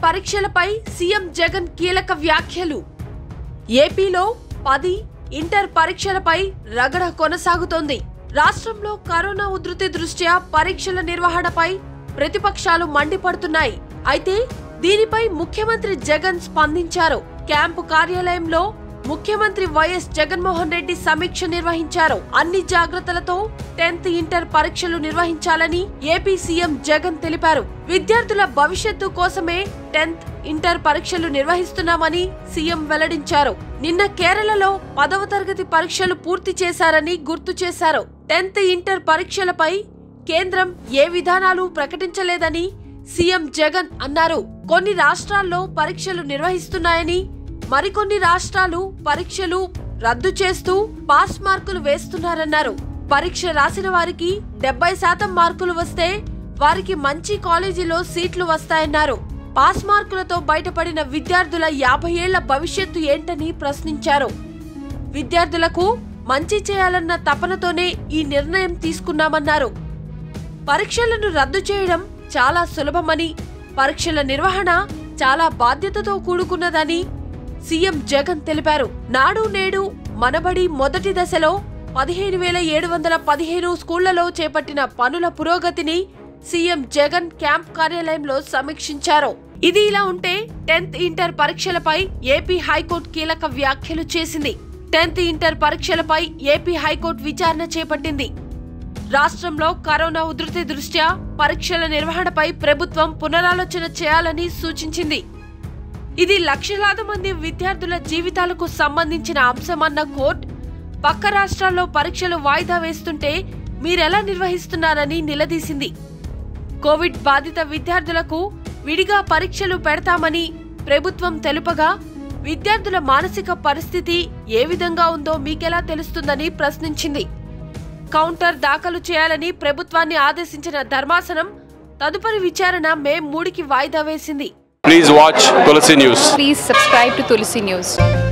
పరీక్షలపై CM Jagan కీలక వ్యాఖ్యలు ఏపీలో పది ఇంటర్ పరీక్షలపై రగడ కొనసాగుతోంది రాష్ట్రంలో కరోనా ఉధృతి దృష్ట్యా పరీక్షల నిర్వహణపై ప్రతిపక్షాలు మండిపడుతున్నాయి అయితే దీనిపై ముఖ్యమంత్రి జగన్ స్పందించారు క్యాంపు కార్యాలయంలో ముఖ్యమంత్రి వైఎస్ జగన్మోహన్ రెడ్డి సమీక్ష నిర్వహించారు అన్ని జాగ్రత్తలతో టెన్త్ ఇంటర్ పరీక్షలు నిర్వహించాలని ఏపీ సీఎం జగన్ తెలిపారు విద్యార్థుల భవిష్యత్తు కోసమే టెన్త్ ఇంటర్ పరీక్షలు నిర్వహిస్తున్నామని సీఎం వెల్లడించారు నిన్న కేరళలో పదవ తరగతి పరీక్షలు పూర్తి చేశారని గుర్తు చేశారు టెన్త్ ఇంటర్ పరీక్షలపై కేంద్రం ఏ విధానాలు ప్రకటించలేదని సీఎం జగన్ అన్నారు కొన్ని రాష్ట్రాల్లో పరీక్షలు నిర్వహిస్తున్నాయని మరికొన్ని రాష్ట్రాలు పరీక్షలు రద్దు చేస్తూ పాస్ మార్కులు వేస్తున్నారన్నారు పరీక్ష రాసిన వారికి డెబ్బై శాతం మార్కులు వస్తే వారికి మంచి కాలేజీలో సీట్లు వస్తాయన్నారు పాస్ మార్కులతో బయటపడిన విద్యార్థుల యాభై ఏళ్ల భవిష్యత్తు ఏంటని ప్రశ్నించారు విద్యార్థులకు మంచి చేయాలన్న తపనతోనే ఈ నిర్ణయం తీసుకున్నామన్నారు పరీక్షలను రద్దు చేయడం చాలా సులభమని పరీక్షల నిర్వహణ చాలా బాధ్యతతో కూడుకున్నదని సీఎం జగన్ తెలిపారు నాడు నేడు మనబడి మొదటి దశలో పదిహేను వేల ఏడు వందల పదిహేను స్కూళ్లలో చేపట్టిన పనుల పురోగతిని సీఎం జగన్ క్యాంప్ కార్యాలయంలో సమీక్షించారు ఇది ఇలా ఉంటే టెన్త్ ఇంటర్ పరీక్షలపై ఏపీ హైకోర్టు కీలక వ్యాఖ్యలు చేసింది టెన్త్ ఇంటర్ పరీక్షలపై ఏపీ హైకోర్టు విచారణ చేపట్టింది రాష్ట్రంలో కరోనా ఉధృతి దృష్ట్యా పరీక్షల నిర్వహణపై ప్రభుత్వం పునరాలోచన చేయాలని సూచించింది ఇది లక్షలాది మంది విద్యార్థుల జీవితాలకు సంబంధించిన అంశమన్న కోర్టు పక్క రాష్ట్రాల్లో పరీక్షలు వాయిదా వేస్తుంటే మీరెలా నిర్వహిస్తున్నారని నిలదీసింది కోవిడ్ బాధిత విద్యార్థులకు విడిగా పరీక్షలు పెడతామని ప్రభుత్వం తెలుపగా విద్యార్థుల మానసిక పరిస్థితి ఏ విధంగా ఉందో మీకెలా తెలుస్తుందని ప్రశ్నించింది కౌంటర్ దాఖలు చేయాలని ప్రభుత్వాన్ని ఆదేశించిన ధర్మాసనం తదుపరి విచారణ మే మూడుకి వాయిదా వేసింది Please watch Tulsi News. Please subscribe to Tulsi News.